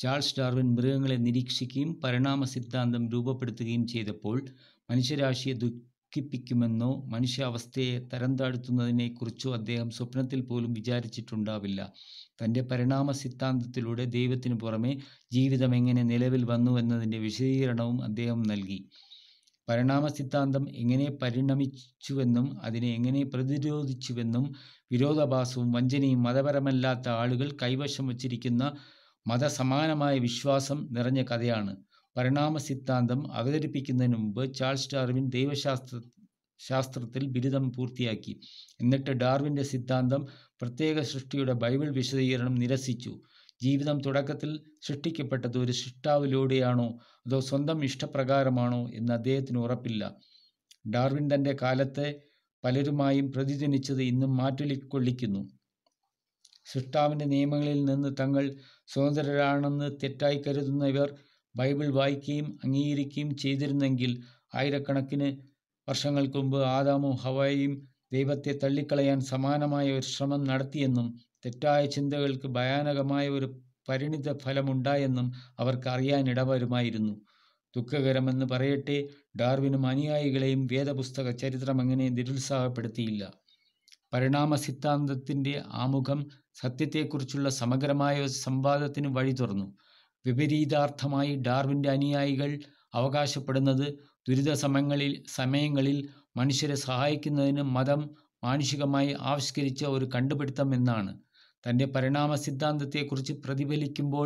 Charles Darwin മൃഗങ്ങളെ നിരീക്ഷിക്കുകയും പരിണാമ സിദ്ധാന്തം രൂപപ്പെടുത്തുകയും ചെയ്തപ്പോൾ മനുഷ്യരാശിയെ ദുഃഖിപ്പിക്കുമെന്നോ മനുഷ്യാവസ്ഥയെ തരം താഴ്ത്തുന്നതിനെക്കുറിച്ചോ അദ്ദേഹം സ്വപ്നത്തിൽ പോലും വിചാരിച്ചിട്ടുണ്ടാവില്ല തൻ്റെ പരിണാമ സിദ്ധാന്തത്തിലൂടെ ദൈവത്തിനു പുറമെ ജീവിതം എങ്ങനെ നിലവിൽ വന്നു എന്നതിൻ്റെ വിശദീകരണവും അദ്ദേഹം നൽകി പരിണാമ സിദ്ധാന്തം എങ്ങനെ പരിണമിച്ചുവെന്നും അതിനെ എങ്ങനെ പ്രതിരോധിച്ചുവെന്നും വിരോധാഭാസവും വഞ്ചനയും മതപരമല്ലാത്ത ആളുകൾ കൈവശം വച്ചിരിക്കുന്ന മതസമാനമായ വിശ്വാസം നിറഞ്ഞ കഥയാണ് പരിണാമ സിദ്ധാന്തം അവതരിപ്പിക്കുന്നതിന് മുമ്പ് ചാൾസ് ഡാർവിൻ ദൈവശാസ്ത്ര ശാസ്ത്രത്തിൽ ബിരുദം പൂർത്തിയാക്കി എന്നിട്ട് ഡാർവിൻ്റെ സിദ്ധാന്തം പ്രത്യേക സൃഷ്ടിയുടെ ബൈബിൾ വിശദീകരണം നിരസിച്ചു ജീവിതം തുടക്കത്തിൽ സൃഷ്ടിക്കപ്പെട്ടത് ഒരു സൃഷ്ടാവിലൂടെയാണോ അതോ സ്വന്തം ഇഷ്ടപ്രകാരമാണോ എന്ന് അദ്ദേഹത്തിന് ഉറപ്പില്ല ഡാർവിൻ തൻ്റെ കാലത്തെ പലരുമായും പ്രതിധ്വനിച്ചത് ഇന്നും മാറ്റൊലിക്കൊള്ളിക്കുന്നു സൃഷ്ടാവിൻ്റെ നിയമങ്ങളിൽ നിന്ന് തങ്ങൾ സ്വതന്ത്രരാണെന്ന് തെറ്റായി കരുതുന്ന ഇവർ ബൈബിൾ വായിക്കുകയും അംഗീകരിക്കുകയും ചെയ്തിരുന്നെങ്കിൽ ആയിരക്കണക്കിന് വർഷങ്ങൾക്ക് മുമ്പ് ആദാമും ഹവായും ദൈവത്തെ തള്ളിക്കളയാൻ സമാനമായ ഒരു ശ്രമം നടത്തിയെന്നും തെറ്റായ ചിന്തകൾക്ക് ഭയാനകമായ ഒരു പരിണിത ഫലമുണ്ടായെന്നും അവർക്ക് അറിയാൻ ഇടവരുമായിരുന്നു ദുഃഖകരമെന്ന് പറയട്ടെ ഡാർവിനും അനുയായികളെയും വേദപുസ്തക ചരിത്രം അങ്ങനെ നിരുത്സാഹപ്പെടുത്തിയില്ല പരിണാമ സിദ്ധാന്തത്തിൻ്റെ ആമുഖം സത്യത്തെക്കുറിച്ചുള്ള സമഗ്രമായ ഒരു സംവാദത്തിന് വഴി തുറന്നു വിപരീതാർത്ഥമായി ഡാർവിൻ്റെ അനുയായികൾ അവകാശപ്പെടുന്നത് ദുരിത സമയങ്ങളിൽ സമയങ്ങളിൽ മനുഷ്യരെ സഹായിക്കുന്നതിന് മതം മാനുഷികമായി ആവിഷ്കരിച്ച ഒരു കണ്ടുപിടുത്തം എന്നാണ് തൻ്റെ പരിണാമ സിദ്ധാന്തത്തെക്കുറിച്ച് പ്രതിഫലിക്കുമ്പോൾ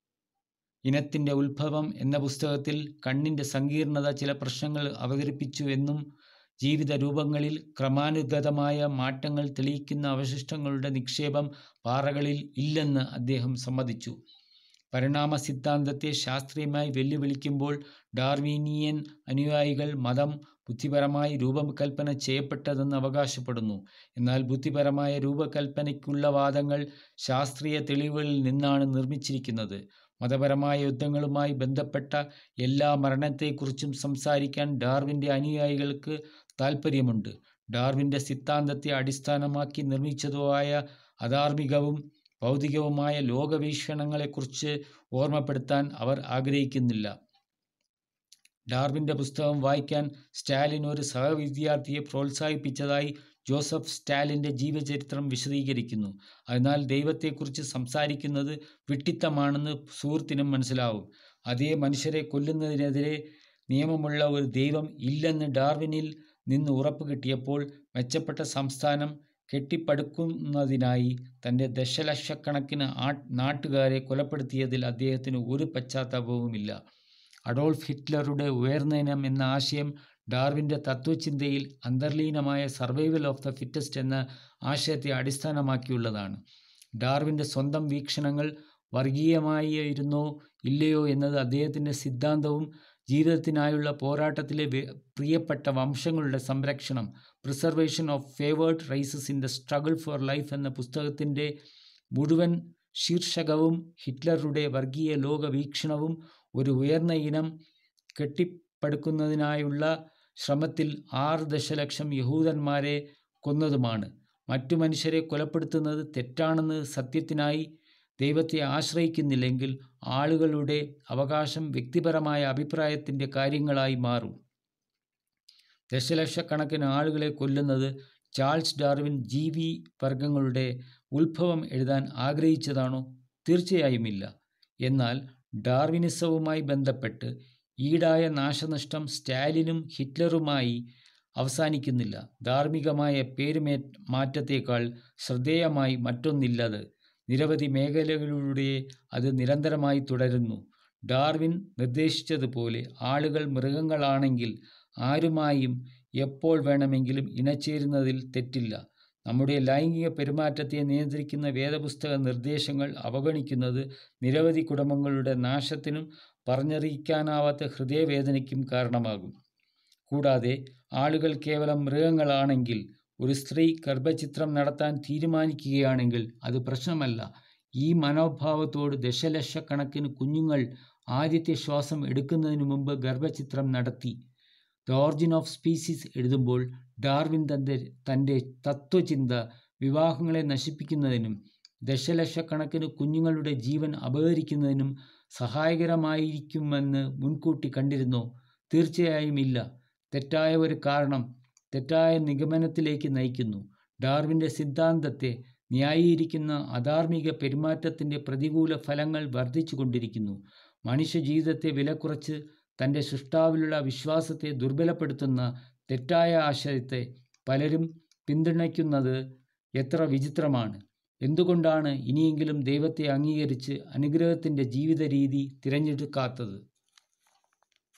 ഇനത്തിൻ്റെ ഉത്ഭവം എന്ന പുസ്തകത്തിൽ കണ്ണിൻ്റെ സങ്കീർണത ചില പ്രശ്നങ്ങൾ അവതരിപ്പിച്ചു എന്നും ജീവിത രൂപങ്ങളിൽ ക്രമാനുഗതമായ മാറ്റങ്ങൾ തെളിയിക്കുന്ന അവശിഷ്ടങ്ങളുടെ നിക്ഷേപം പാറകളിൽ ഇല്ലെന്ന് അദ്ദേഹം സമ്മതിച്ചു പരിണാമ സിദ്ധാന്തത്തെ ശാസ്ത്രീയമായി വെല്ലുവിളിക്കുമ്പോൾ ഡാർവീനിയൻ അനുയായികൾ മതം ബുദ്ധിപരമായി രൂപകൽപ്പന ചെയ്യപ്പെട്ടതെന്ന് അവകാശപ്പെടുന്നു എന്നാൽ ബുദ്ധിപരമായ രൂപകൽപ്പനയ്ക്കുള്ള വാദങ്ങൾ ശാസ്ത്രീയ തെളിവുകളിൽ നിന്നാണ് നിർമ്മിച്ചിരിക്കുന്നത് മതപരമായ യുദ്ധങ്ങളുമായി ബന്ധപ്പെട്ട എല്ലാ മരണത്തെക്കുറിച്ചും സംസാരിക്കാൻ ഡാർവിൻ്റെ അനുയായികൾക്ക് താൽപ്പര്യമുണ്ട് ഡാർവിൻ്റെ സിദ്ധാന്തത്തെ അടിസ്ഥാനമാക്കി നിർമ്മിച്ചതോ ആയ അധാർമികവും ഭൗതികവുമായ ലോകവീക്ഷണങ്ങളെക്കുറിച്ച് ഓർമ്മപ്പെടുത്താൻ അവർ ആഗ്രഹിക്കുന്നില്ല ഡാർവിൻ്റെ പുസ്തകം വായിക്കാൻ സ്റ്റാലിൻ ഒരു സഹവിദ്യാർത്ഥിയെ പ്രോത്സാഹിപ്പിച്ചതായി ജോസഫ് സ്റ്റാലിൻ്റെ ജീവചരിത്രം വിശദീകരിക്കുന്നു അതിനാൽ ദൈവത്തെക്കുറിച്ച് സംസാരിക്കുന്നത് വിട്ടിത്തമാണെന്ന് സുഹൃത്തിനും മനസ്സിലാവും അതേ മനുഷ്യരെ കൊല്ലുന്നതിനെതിരെ നിയമമുള്ള ഒരു ദൈവം ഇല്ലെന്ന് ഡാർവിനിൽ നിന്ന് ഉറപ്പ് കിട്ടിയപ്പോൾ മെച്ചപ്പെട്ട സംസ്ഥാനം കെട്ടിപ്പടുക്കുന്നതിനായി തൻ്റെ ദശലക്ഷക്കണക്കിന് ആ നാട്ടുകാരെ കൊലപ്പെടുത്തിയതിൽ അദ്ദേഹത്തിന് ഒരു പശ്ചാത്താപവുമില്ല അഡോൾഫ് ഹിറ്റ്ലറുടെ ഉയർന്നയിനം എന്ന ആശയം ഡാർവിൻ്റെ തത്വചിന്തയിൽ അന്തർലീനമായ സർവൈവൽ ഓഫ് ദ ഫിറ്റസ്റ്റ് എന്ന ആശയത്തെ അടിസ്ഥാനമാക്കിയുള്ളതാണ് ഡാർവിൻ്റെ സ്വന്തം വീക്ഷണങ്ങൾ വർഗീയമായിരുന്നോ ഇല്ലയോ എന്നത് അദ്ദേഹത്തിൻ്റെ സിദ്ധാന്തവും ജീവിതത്തിനായുള്ള പോരാട്ടത്തിലെ പ്രിയപ്പെട്ട വംശങ്ങളുടെ സംരക്ഷണം preservation of favoured races in the struggle for life എന്ന പുസ്തകത്തിൻ്റെ മുഴുവൻ ശീർഷകവും ഹിറ്റ്ലറുടെ വർഗീയ ലോക വീക്ഷണവും ഒരു ഉയർന്ന ഇനം കെട്ടിപ്പടുക്കുന്നതിനായുള്ള ശ്രമത്തിൽ ആറ് ദശലക്ഷം യഹൂദന്മാരെ കൊന്നതുമാണ് മറ്റു മനുഷ്യരെ കൊലപ്പെടുത്തുന്നത് തെറ്റാണെന്ന് സത്യത്തിനായി ദൈവത്തെ ആശ്രയിക്കുന്നില്ലെങ്കിൽ ആളുകളുടെ അവകാശം വ്യക്തിപരമായ അഭിപ്രായത്തിൻ്റെ കാര്യങ്ങളായി മാറും ദശലക്ഷക്കണക്കിന് ആളുകളെ കൊല്ലുന്നത് ചാൾസ് ഡാർവിൻ ജീവി വർഗങ്ങളുടെ ഉത്ഭവം എഴുതാൻ ആഗ്രഹിച്ചതാണോ തീർച്ചയായുമില്ല എന്നാൽ ഡാർവിനിസവുമായി ബന്ധപ്പെട്ട് ഈടായ നാശനഷ്ടം സ്റ്റാലിനും ഹിറ്റ്ലറുമായി അവസാനിക്കുന്നില്ല ധാർമ്മികമായ പേരുമേ മാറ്റത്തേക്കാൾ ശ്രദ്ധേയമായി മറ്റൊന്നില്ലത് നിരവധി മേഖലകളിലൂടെ അത് നിരന്തരമായി തുടരുന്നു ഡാർവിൻ നിർദ്ദേശിച്ചതുപോലെ ആളുകൾ മൃഗങ്ങളാണെങ്കിൽ ആരുമായും എപ്പോൾ വേണമെങ്കിലും ഇണചേരുന്നതിൽ തെറ്റില്ല നമ്മുടെ ലൈംഗിക പെരുമാറ്റത്തെ നിയന്ത്രിക്കുന്ന വേദപുസ്തക നിർദ്ദേശങ്ങൾ അവഗണിക്കുന്നത് നിരവധി കുടുംബങ്ങളുടെ നാശത്തിനും പറഞ്ഞറിയിക്കാനാവാത്ത ഹൃദയവേദനയ്ക്കും കാരണമാകും കൂടാതെ ആളുകൾ കേവലം മൃഗങ്ങളാണെങ്കിൽ ഒരു സ്ത്രീ ഗർഭചിത്രം നടത്താൻ തീരുമാനിക്കുകയാണെങ്കിൽ അത് പ്രശ്നമല്ല ഈ മനോഭാവത്തോട് ദശലക്ഷക്കണക്കിന് കുഞ്ഞുങ്ങൾ ആദ്യത്തെ ശ്വാസം എടുക്കുന്നതിന് മുമ്പ് ഗർഭചിത്രം നടത്തി ദ ഓറിജിൻ ഓഫ് സ്പീസീസ് എഴുതുമ്പോൾ ഡാർവിൻ തൻ്റെ തൻ്റെ തത്വചിന്ത വിവാഹങ്ങളെ നശിപ്പിക്കുന്നതിനും ദശലക്ഷക്കണക്കിന് കുഞ്ഞുങ്ങളുടെ ജീവൻ അപഹരിക്കുന്നതിനും സഹായകരമായിരിക്കുമെന്ന് മുൻകൂട്ടി കണ്ടിരുന്നോ തീർച്ചയായും ഇല്ല തെറ്റായ ഒരു കാരണം തെറ്റായ നിഗമനത്തിലേക്ക് നയിക്കുന്നു ഡാർവിൻ്റെ സിദ്ധാന്തത്തെ ന്യായീകരിക്കുന്ന അധാർമിക പെരുമാറ്റത്തിൻ്റെ പ്രതികൂല ഫലങ്ങൾ വർദ്ധിച്ചു കൊണ്ടിരിക്കുന്നു മനുഷ്യ ജീവിതത്തെ വിലക്കുറച്ച് തൻ്റെ സൃഷ്ടാവിലുള്ള വിശ്വാസത്തെ ദുർബലപ്പെടുത്തുന്ന തെറ്റായ ആശയത്തെ പലരും പിന്തുണയ്ക്കുന്നത് എത്ര വിചിത്രമാണ് എന്തുകൊണ്ടാണ് ഇനിയെങ്കിലും ദൈവത്തെ അംഗീകരിച്ച് അനുഗ്രഹത്തിൻ്റെ ജീവിത രീതി തിരഞ്ഞെടുക്കാത്തത്